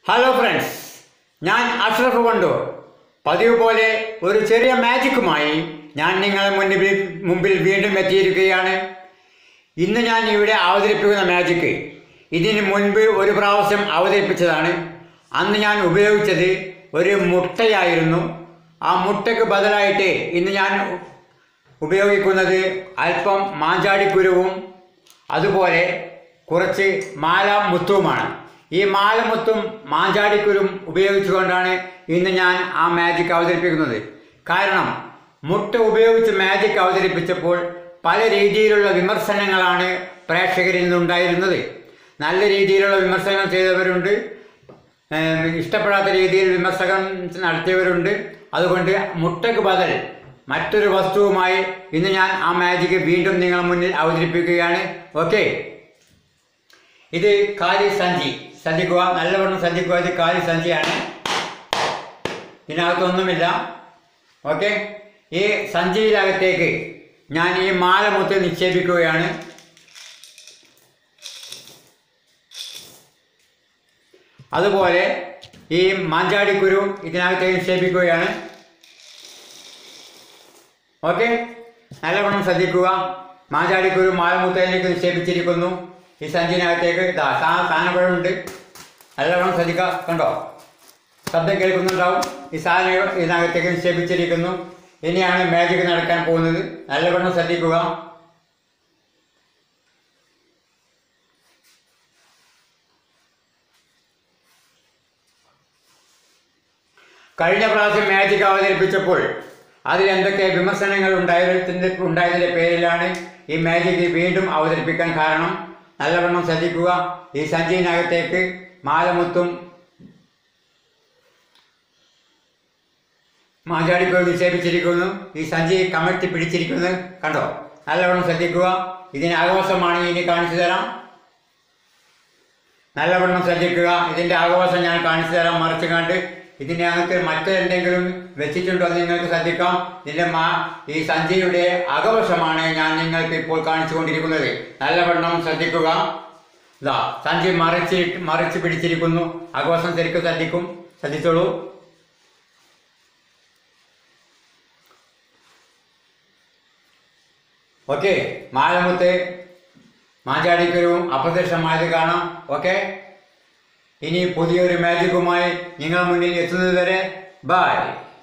hello friends ഞാൻ അഷ്റഫ് വണ്ടൂർ പതിവ് പോലെ ഒരു ചെറിയ മാജിക്കുമായി ഞാൻ നിങ്ങളെ മുന്നിൽ മുമ്പിൽ വീണ്ടും എത്തിയിരിക്കുകയാണ് ഇന്ന് ഞാൻ ഇവിടെ അവതരിപ്പിക്കുന്ന മാജിക്ക് ഇതിന് മുൻപ് ഒരു പ്രാവശ്യം അവതരിപ്പിച്ചതാണ് അന്ന് ഞാൻ ഉപയോഗിച്ചത് ഒരു മുട്ടയായിരുന്നു ആ മുട്ടയ്ക്ക് ബദലായിട്ട് ഇന്ന് ഞാൻ ഉപയോഗിക്കുന്നത് അല്പം മാഞ്ചാടിക്കുരുവും അതുപോലെ കുറച്ച് മാല മുത്തുവുമാണ് ഈ മാല മുത്തും മാഞ്ചാടിക്കുരും ഉപയോഗിച്ചുകൊണ്ടാണ് ഇന്ന് ഞാൻ ആ മാജിക് അവതരിപ്പിക്കുന്നത് കാരണം മുട്ട ഉപയോഗിച്ച് മാജിക് അവതരിപ്പിച്ചപ്പോൾ പല രീതിയിലുള്ള വിമർശനങ്ങളാണ് പ്രേക്ഷകരിൽ നിന്നുണ്ടായിരുന്നത് നല്ല രീതിയിലുള്ള വിമർശനം ചെയ്തവരുണ്ട് ഏഹ് ഇഷ്ടപ്പെടാത്ത രീതിയിൽ വിമർശനം നടത്തിയവരുണ്ട് അതുകൊണ്ട് മുട്ടയ്ക്ക് ബദൽ മറ്റൊരു വസ്തുവുമായി ഇന്ന് ഞാൻ ആ മാജിക് വീണ്ടും നിങ്ങളുടെ മുന്നിൽ അവതരിപ്പിക്കുകയാണ് ഓക്കെ ഇത് കാലി സഞ്ചി ശ്രദ്ധിക്കുക നല്ലവണ്ണം ശ്രദ്ധിക്കുക ഇത് കാലി സഞ്ചിയാണ് ഇതിനകത്തൊന്നുമില്ല ഓക്കെ ഈ സഞ്ചിയിലകത്തേക്ക് ഞാൻ ഈ മാല മൊത്തം നിക്ഷേപിക്കുകയാണ് അതുപോലെ ഈ മാഞ്ചാടിക്കുരു ഇതിനകത്തേക്ക് നിക്ഷേപിക്കുകയാണ് ഓക്കെ നല്ലവണ്ണം ശ്രദ്ധിക്കുക മാഞ്ചാടിക്കുരു മാലമുത്തയിലേക്ക് നിക്ഷേപിച്ചിരിക്കുന്നു ഈ സഞ്ചിനകത്തേക്ക് ഇതാ സാ- സാധനങ്ങളുണ്ട് നല്ലവണ്ണം ശ്രദ്ധിക്കുക കണ്ടോ ശബ്ദം കേൾക്കുന്നുണ്ടാവും ഈ സാധനം ഇതിനകത്തേക്ക് നിക്ഷേപിച്ചിരിക്കുന്നു ഇനിയാണ് മാജിക് നടക്കാൻ പോകുന്നത് നല്ലവണ്ണം ശ്രദ്ധിക്കുക കഴിഞ്ഞ പ്രാവശ്യം മാജിക് അവതരിപ്പിച്ചപ്പോൾ അതിൽ എന്തൊക്കെ വിമർശനങ്ങൾ ഉണ്ടായതിൻ്റെ ഉണ്ടായതിൻ്റെ പേരിലാണ് ഈ മാജിക് വീണ്ടും അവതരിപ്പിക്കാൻ കാരണം നല്ലവണ്ണം ശ്രദ്ധിക്കുക ഈ സഞ്ചിയിനകത്തേക്ക് മാലമുത്തും മാഞ്ചാടിക്കോൾ നിക്ഷേപിച്ചിരിക്കുന്നു ഈ സഞ്ചി കമഴ്ത്തി പിടിച്ചിരിക്കുന്നത് കണ്ടോ നല്ലവണ്ണം ശ്രദ്ധിക്കുക ഇതിന് ആഘോഷമാണ് ഇനി കാണിച്ചു തരാം നല്ലവണ്ണം ശ്രദ്ധിക്കുക ഇതിൻ്റെ ആഘോഷം ഞാൻ കാണിച്ചു തരാം മറിച്ച് കണ്ട് ഇതിൻ്റെ അകത്ത് മറ്റെന്തെങ്കിലും വെച്ചിട്ടുണ്ടോ എന്ന് നിങ്ങൾക്ക് ശ്രദ്ധിക്കാം ഇതിൻ്റെ മാ ഈ സഞ്ചിയുടെ അകവശമാണ് ഞാൻ നിങ്ങൾക്ക് ഇപ്പോൾ കാണിച്ചുകൊണ്ടിരിക്കുന്നത് നല്ലവണ്ണം ശ്രദ്ധിക്കുക ഇതാ സഞ്ചി മറിച്ച് മറിച്ച് പിടിച്ചിരിക്കുന്നു അകവശം ശരിക്കും ശ്രദ്ധിക്കും ശ്രദ്ധിച്ചോളൂ ഓക്കെ മാലമുത്ത് മാഞ്ചാടിക്കരവും അപ്രത്യക്ഷമായത് കാണാം ഓക്കെ ഇനി പുതിയൊരു മാജിക്കുമായി നിങ്ങളുടെ മുന്നിൽ എത്തുന്നത് വരെ ബൈ